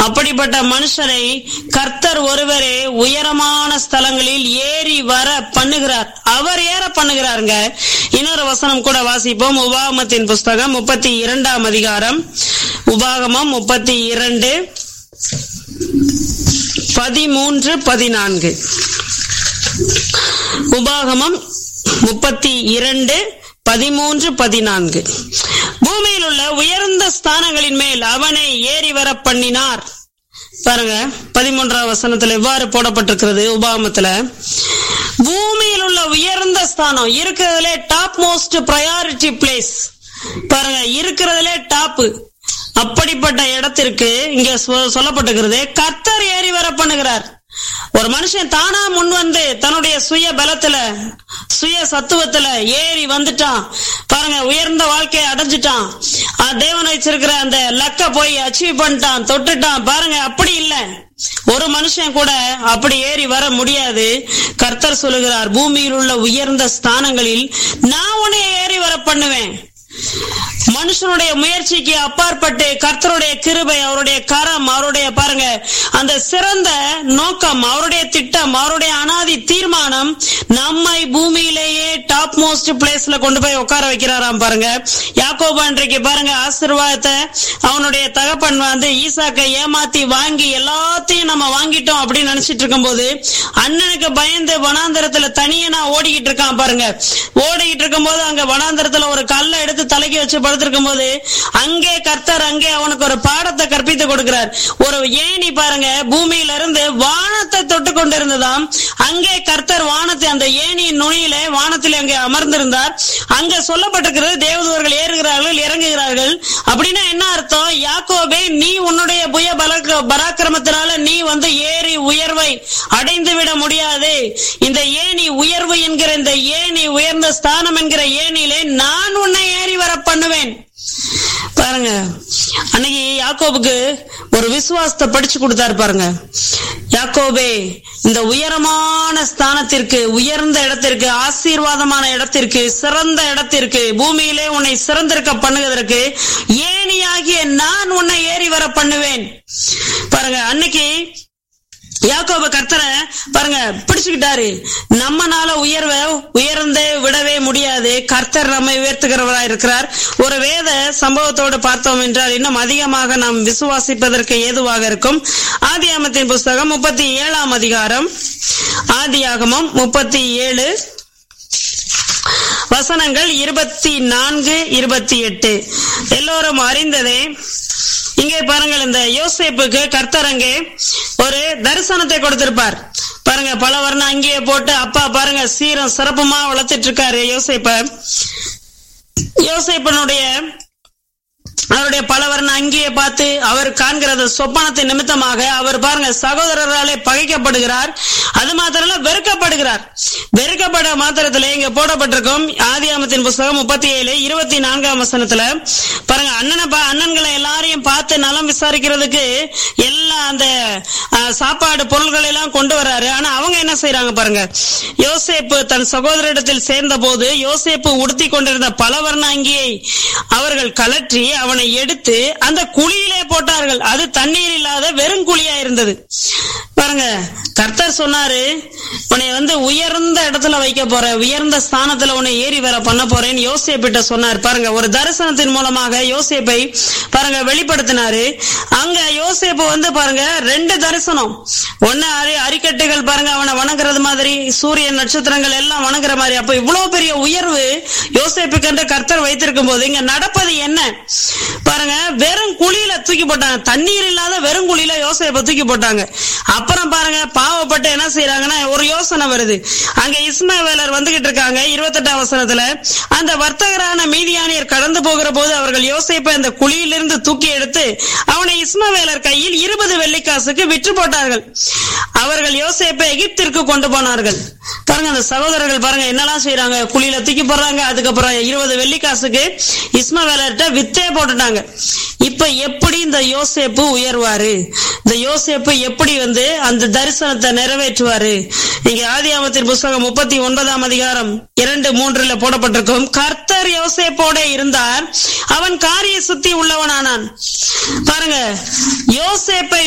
அப்படிப்பட்ட மனுஷரை கர்த்தர் ஒருவரே உயரமான ஸ்தலங்களில் ஏறி வர பண்ணுகிறார் அவர் ஏற பண்ணுகிறாருங்க இன்னொரு வசனம் கூட வாசிப்போம் உபாகமத்தின் புஸ்தகம் முப்பத்தி இரண்டாம் அதிகாரம் உபாகமம் முப்பத்தி இரண்டு பதிமூன்று பதினான்கு உபாகமம் முப்பத்தி இரண்டு பதிமூன்று பதினான்கு பூமியில் உள்ள உயர்ந்த ஸ்தானங்களின் மேல் அவனை ஏறி வர பண்ணினார் பாருங்க பதிமூன்றாம் வசனத்துல எவ்வாறு போடப்பட்டிருக்கிறது உபாகமத்துல பூமியில் உள்ள உயர்ந்த ஸ்தானம் இருக்கிறதுலே டாப் மோஸ்ட் ப்ரையாரிட்டி பிளேஸ் பாருங்க இருக்கிறதுலே டாப் அப்படிப்பட்ட இடத்திற்கு இங்க சொ- சொல்லப்பட்டிருக்கிறது கர்த்தர் ஏறி வர பண்ணுகிறார் ஒரு மனுஷன் தானா முன் வந்து தன்னுடைய சுய பலத்துல சுய சத்துவத்துல ஏறி வந்துட்டான் பாருங்க உயர்ந்த வாழ்க்கையை அடைஞ்சிட்டான் ஆஹ் தேவன் வச்சிருக்கிற அந்த லக்க போய் அச்சீவ் பண்ணிட்டான் தொட்டுட்டான் பாருங்க அப்படி இல்ல ஒரு மனுஷன் கூட அப்படி ஏறி வர முடியாது கர்த்தர் சொல்லுகிறார் பூமியில் உள்ள உயர்ந்த ஸ்தானங்களில் நான் உன்னை ஏறி வர பண்ணுவேன் மனுஷனுடைய முயற்சிக்கு அப்பாற்பட்டு கர்த்தருடைய கிருபை அவருடைய கரம் அவருடைய பாருங்க அந்த சிறந்த நோக்கம் அவருடைய திட்டம் அவருடைய அனாதி தீர்மானம் நம்மை பூமியிலேயே டாப் மோஸ்ட் பிளேஸ்ல கொண்டு போய் உட்கார வைக்கிறாராம் பாருங்க யாக்கோபு அன்றைக்கு பாருங்க ஆசீர்வாதத்தை அவனுடைய தகப்பன் வந்து ஈசாக்கை ஏமாத்தி வாங்கி எல்லாத்தையும் நம்ம வாங்கிட்டோம் அப்படின்னு நினைச்சிட்டு இருக்கும்போது அண்ணனுக்கு பயந்து வனாந்தரத்துல தனியா நான் ஓடிக்கிட்டு இருக்கான் பாருங்க ஓடிக்கிட்டு இருக்கும்போது அங்க வனாந்தரத்துல ஒரு கல்லை எடுத்து தலைக்கு வச்சு படுத்திருக்கும் போது அங்கே கர்த்தர் அங்கே அவனுக்கு ஒரு பாடத்தை கற்பித்து கொடுக்கிறார் ஒரு ஏணி பாருங்க பூமியில இருந்து வானத்தை தொட்டு கொண்டிருந்ததாம் அங்கே கர்த்தர் வானத்தை அந்த ஏணியின் நுனியில வானத்தில் அங்கே அமர்ந்திருந்தார் அங்க சொல்லப்பட்டிருக்கிறது தேவதூர்கள் ஏறுகிறார்கள் இறங்குகிறார்கள் அப்படின்னா என்ன அர்த்தம் யாக்கோபே நீ உன்னுடைய புய பலக்க- பராக்கிரமத்தினால நீ வந்து ஏறி உயர்வை அடைந்து விட முடியாது இந்த ஏணி உயர்வு என்கிற இந்த ஏணி உயர்ந்த ஸ்தானம் என்கிற ஏணியிலே நான் உன்னை ஏறி வர பண்ணுவேன் பாருங்க அன்னைக்கு யாக்கோபுக்கு ஒரு விசுவாசத்தை படிச்சு கொடுத்தாரு பாருங்க யாக்கோபே இந்த உயரமான ஸ்தானத்திற்கு உயர்ந்த இடத்திற்கு ஆசீர்வாதமான இடத்திற்கு சிறந்த இடத்திற்கு பூமியிலே உன்னை சிறந்திருக்க பண்ணுவதற்கு ஏணியாகிய நான் உன்னை ஏறி வர பண்ணுவேன் பாருங்க அன்னைக்கு யாக்கோப கர்த்தரை பாருங்க பிடிச்சுக்கிட்டாரு நம்மனால உயர்வை உயர்ந்தே விடவே முடியாது கர்த்தர் நம்மை உயர்த்துகிறவரா இருக்கிறார் ஒரு வேத சம்பவத்தோடு பார்த்தோம் என்றால் இன்னும் அதிகமாக நாம் விசுவாசிப்பதற்கு ஏதுவாக இருக்கும் ஆதியாமத்தின் புஸ்தகம் முப்பத்தி ஏழாம் அதிகாரம் ஆதியாகமம் முப்பத்தி ஏழு வசனங்கள் இருபத்தி நான்கு இருபத்தி எட்டு எல்லோரும் அறிந்ததே இங்கே பாருங்கள் இந்த யோசேப்புக்கு கர்த்தர் அங்கே ஒரு தரிசனத்தை கொடுத்திருப்பார் பாருங்க பல வர்ணம் அங்கேயே போட்டு அப்பா பாருங்க சீரம் சிறப்புமா வளர்த்துட்டு இருக்காரு யோசேப்ப யோசேப்பனுடைய அவருடைய பலவர்ண அங்கேயே பார்த்து அவர் காண்கிறது சொப்பனத்தின் நிமித்தமாக அவர் பாருங்க சகோதரராலே பகைக்கப்படுகிறார் அது மாத்திரம் இல்ல வெறுக்கப்படுகிறார் வெறுக்கப்பட மாத்திரத்திலே இங்க போடப்பட்டிருக்கும் ஆதியாமத்தின் புஸ்தகம் முப்பத்தி ஏழு இருபத்தி நான்காம் வசனத்துல பாருங்க அண்ணனை பா- அண்ணன்களை எல்லாரையும் பார்த்து நலம் விசாரிக்கிறதுக்கு எல்லா அந்த அஹ், சாப்பாடு பொருள்களை எல்லாம் கொண்டு வர்றாரு ஆனா அவங்க என்ன செய்யறாங்க பாருங்க யோசேப்பு தன் சகோதரிடத்தில் சேர்ந்த போது யோசேப்பு உடுத்தி கொண்டிருந்த பலவர்ண அங்கியை அவர்கள் கலற்றி அவனை எடுத்து அந்த குழியிலே போட்டார்கள் அது தண்ணீர் இல்லாத வெறும் குழியா இருந்தது பாருங்க கர்த்தர் சொன்னாரு உன்னை வந்து உயர்ந்த இடத்துல வைக்க போறேன் உயர்ந்த ஸ்தானத்துல உன்னை ஏறி வர பண்ண போறேன்னு யோசேப்பிட்ட சொன்னார் பாருங்க ஒரு தரிசனத்தின் மூலமாக யோசேப்பை பாருங்க வெளிப்படுத்தினாரு அங்க யோசேப்பு வந்து பாருங்க ரெண்டு தரிசனம் ஒண்ணு அரி அரிக்கட்டுகள் பாருங்க அவனை வணங்குறது மாதிரி சூரியன் நட்சத்திரங்கள் எல்லாம் வணங்குற மாதிரி அப்ப இவ்வளவு பெரிய உயர்வு யோசேப்புக்கு என்று கர்த்தர் வைத்திருக்கும் போது இங்க நடப்பது என்ன பாருங்க வெறும் குழியில தூக்கி போட்டாங்க தண்ணீர் இல்லாத வெறும் குழியில யோசேப்பை தூக்கி போட்டாங்க அப்புறம் பாருங்க பாவப்பட்டு என்ன செய்யறாங்கன்னா ஒரு யோசனை வருது அங்க இஸ்மவேலர் வந்துகிட்டு இருக்காங்க இருபத்தெட்டாம் வசனத்துல அந்த வர்த்தகரான மீதியானியர் கடந்து போகிற போது அவர்கள் யோசேப்பை அந்த குழியிலிருந்து தூக்கி எடுத்து அவனை இஸ்மவேலர் கையில் இருபது வெள்ளிக்காசுக்கு விற்று போட்டார்கள் அவர்கள் யோசேப்பை எகிப்திற்கு கொண்டு போனார்கள் பாருங்க அந்த சகோதரர்கள் பாருங்க என்னெல்லாம் செய்யறாங்க குழியில தூக்கி போடுறாங்க அதுக்கப்புறம் இருபது வெள்ளிக்காசுக்கு இஸ்மவேலர்கிட்ட வித்தே போட்டுட்டாங்க இப்ப எப்படி இந்த யோசேப்பு உயர்வாரு இந்த யோசேப்பு எப்படி வந்து அந்த தரிசனத்தை நிறைவேற்றுவாரு இங்க ஆதியாமத்தின் புஸ்தகம் முப்பத்தி ஒன்பதாம் அதிகாரம் இரண்டு மூன்றுல போடப்பட்டிருக்கும் கர்த்தர் யோசேப்போட இருந்தார் அவன் காரிய சுத்தி உள்ளவனானான் பாருங்க யோசேப்பை